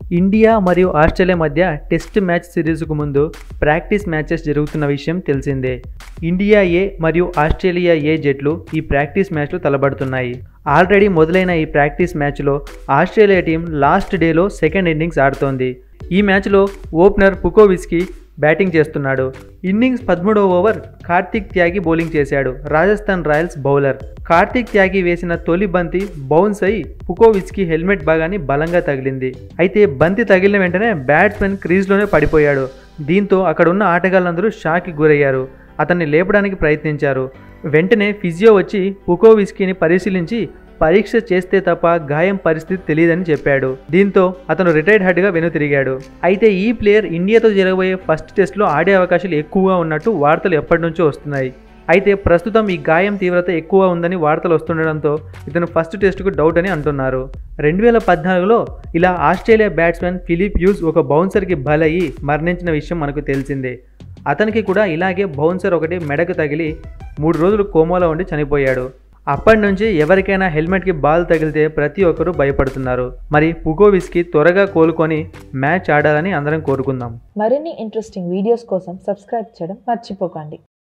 India మరియు Australia మధ్య test match సిరీస్కు ముందు ప్రాక్టీస్ మ్యాచెస్ జరుగుతున్న విషయం తెలిసిందే ఇండియా ఏ మరియు ఆస్ట్రేలియా ఏ జట్లు ఈ ప్రాక్టీస్ మ్యాచ్లు తలబడుతున్నాయి ఆల్రెడీ మొదలైన ఈ ప్రాక్టీస్ మ్యాచ్లో ఆస్ట్రేలియా టీం లాస్ట్ డేలో సెకండ్ ఇన్నింగ్స్ ఆడుతోంది ఈ మ్యాచ్లో ఓపెనర్ పుకోవిస్కి బ్యాటింగ్ చేస్తున్నాడు ఇన్నింగ్స్ పదమూడవ ఓవర్ కార్తిక్ త్యాగి బౌలింగ్ చేశాడు రాజస్థాన్ రాయల్స్ బౌలర్ కార్తిక్ త్యాగి వేసిన తొలి బంతి బౌన్స్ అయి పుకోవిచ్కి హెల్మెట్ భాగాన్ని బలంగా తగిలింది అయితే బంతి తగిలిన వెంటనే బ్యాట్స్మెన్ క్రీజ్లోనే పడిపోయాడు దీంతో అక్కడ ఉన్న ఆటగాళ్ళందరూ షాక్కి గురయ్యారు అతన్ని లేపడానికి ప్రయత్నించారు వెంటనే ఫిజియో వచ్చి పుకోవిస్కీని పరిశీలించి పరీక్ష చేస్తే తప్ప గాయం పరిస్థితి తెలియదని చెప్పాడు దీంతో అతను రిటైర్డ్ హెడ్గా వెనుతిరిగాడు అయితే ఈ ప్లేయర్ ఇండియాతో జరగబోయే ఫస్ట్ టెస్ట్లో ఆడే అవకాశాలు ఎక్కువగా ఉన్నట్టు వార్తలు ఎప్పటి నుంచో వస్తున్నాయి అయితే ప్రస్తుతం ఈ గాయం తీవ్రత ఎక్కువ ఉందని వార్తలు వస్తుండడంతో ఇతను ఫస్ట్ టెస్ట్కు డౌట్ అని అంటున్నారు రెండు వేల పద్నాలుగులో ఇలా ఆస్ట్రేలియా బ్యాట్స్మెన్ ఫిలిప్ యూస్ ఒక బౌన్సర్కి బలయ్యి మరణించిన విషయం మనకు తెలిసిందే అతనికి కూడా ఇలాగే బౌన్సర్ ఒకటి మెడకు తగిలి మూడు రోజులు కోమాలో ఉండి చనిపోయాడు అప్పటి నుంచి ఎవరికైనా హెల్మెట్కి బాల్ తగిలితే ప్రతి ఒక్కరూ భయపడుతున్నారు మరి పుకోవిస్కి త్వరగా కోలుకొని మ్యాచ్ ఆడాలని అందరం కోరుకుందాం మరిన్ని ఇంట్రెస్టింగ్ వీడియోస్ కోసం సబ్స్క్రైబ్ చేయడం మర్చిపోకండి